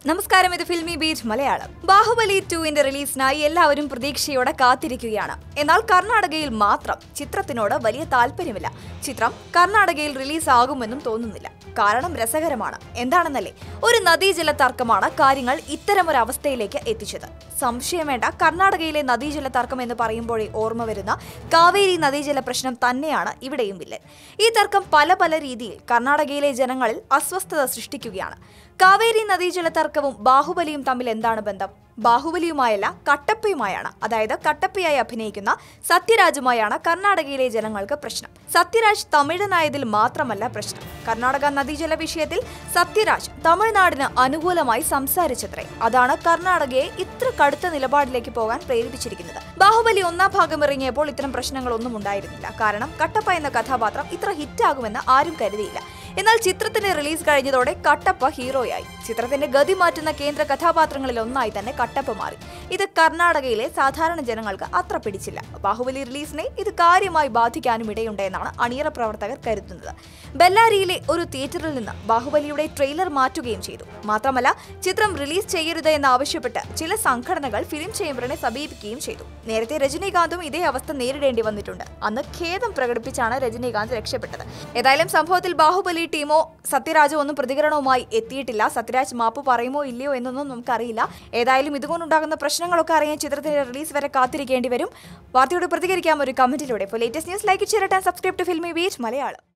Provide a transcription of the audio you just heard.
നമസ്കാരം ഇത് filmy beat Malayalam Baahubali ടുവിന്റെ റിലീസിനായി എല്ലാവരും പ്രതീക്ഷയോടെ കാത്തിരിക്കുകയാണ് എന്നാൽ കർണാടകയിൽ മാത്രം ചിത്രത്തിനോട് വലിയ താല്പര്യമില്ല ചിത്രം കർണാടകയിൽ റിലീസ് ആകുമെന്നും തോന്നുന്നില്ല കാരണം രസകരമാണ് എന്താണെന്നല്ലേ ഒരു നദീജല തർക്കമാണ് കാര്യങ്ങൾ ഇത്തരമൊരു അവസ്ഥയിലേക്ക് എത്തിച്ചത് സംശയം വേണ്ട കർണാടകയിലെ നദീജല തർക്കം എന്ന് പറയുമ്പോഴേ ഓർമ്മ വരുന്ന കാവേരി നദീജല പ്രശ്നം തന്നെയാണ് ഇവിടെയും വില്ലൻ ഈ തർക്കം പല പല രീതിയിൽ കർണാടകയിലെ ജനങ്ങളിൽ അസ്വസ്ഥത സൃഷ്ടിക്കുകയാണ് കാവേരി നദീജല തർക്കവും ബാഹുബലിയും തമ്മിൽ എന്താണ് ബന്ധം ബാഹുബലിയുമായല്ല കട്ടപ്പയുമായാണ് അതായത് കട്ടപ്പയായി അഭിനയിക്കുന്ന സത്യരാജുമായാണ് കർണാടകയിലെ ജനങ്ങൾക്ക് പ്രശ്നം സത്യരാജ് തമിഴനായതിൽ മാത്രമല്ല പ്രശ്നം കർണാടക നദീജല വിഷയത്തിൽ സത്യരാജ് തമിഴ്നാടിന് അനുകൂലമായി സംസാരിച്ചത്രേ അതാണ് കർണാടകയെ ഇത്ര കടുത്ത നിലപാടിലേക്ക് പോകാൻ പ്രേരിപ്പിച്ചിരിക്കുന്നത് ബാഹുബലി ഒന്നാം ഭാഗം ഇറങ്ങിയപ്പോൾ ഇത്തരം പ്രശ്നങ്ങളൊന്നും ഉണ്ടായിരുന്നില്ല കാരണം കട്ടപ്പ എന്ന കഥാപാത്രം ഇത്ര ഹിറ്റാകുമെന്ന് ആരും കരുതിയില്ല എന്നാൽ ചിത്രത്തിന്റെ റിലീസ് കഴിഞ്ഞതോടെ കട്ടപ്പ ഹീറോയായി ചിത്രത്തിന്റെ ഗതി മാറ്റുന്ന കേന്ദ്ര കഥാപാത്രങ്ങളിൽ ഒന്നായി തന്നെ കട്ടപ്പ മാറി ഇത് കർണാടകയിലെ സാധാരണ ജനങ്ങൾക്ക് അത്ര പിടിച്ചില്ല ബാഹുബലി റിലീസിനെ ഇത് കാര്യമായി ബാധിക്കാനും ഇടയുണ്ടെന്നാണ് അണിയറ പ്രവർത്തകർ കരുതുന്നത് ബെല്ലാരിയിലെ ഒരു തിയേറ്ററിൽ നിന്ന് ബാഹുബലിയുടെ ട്രെയിലർ മാറ്റുകയും ചെയ്തു മാത്രമല്ല ചിത്രം റിലീസ് ചെയ്യരുത് എന്നാവശ്യപ്പെട്ട് ചില സംഘടനകൾ ഫിലിം ചേംബറിനെ സമീപിക്കുകയും ചെയ്തു നേരത്തെ രജനീകാന്തും ഇതേ അവസ്ഥ നേരിടേണ്ടി വന്നിട്ടുണ്ട് അന്ന് ഖേദം പ്രകടിപ്പിച്ചാണ് രജനീകാന്ത് രക്ഷപ്പെട്ടത് ഏതായാലും സംഭവത്തിൽ ബാഹുബലി ടീമോ സത്യരാജോ ഒന്നും പ്രതികരണവുമായി എത്തിയിട്ടില്ല സത്യരാജ് മാപ്പ് പറയുമോ ഇല്ലയോ എന്നൊന്നും നമുക്കറിയില്ല ഏതായാലും ഇതുകൊണ്ടുണ്ടാകുന്ന പ്രശ്നങ്ങളൊക്കെ അറിയാൻ ചിത്രത്തിന്റെ റിലീസ് വരെ കാത്തിരിക്കേണ്ടി വരും വാർത്തയോട് പ്രതികരിക്കാം ഒരു കമന്റിലൂടെ ഇപ്പോൾ ലേറ്റസ്റ്റ് ന്യൂസ് ലൈക്ക് ചെയ്യട്ടെ subscribe to Filmibeat Malayalam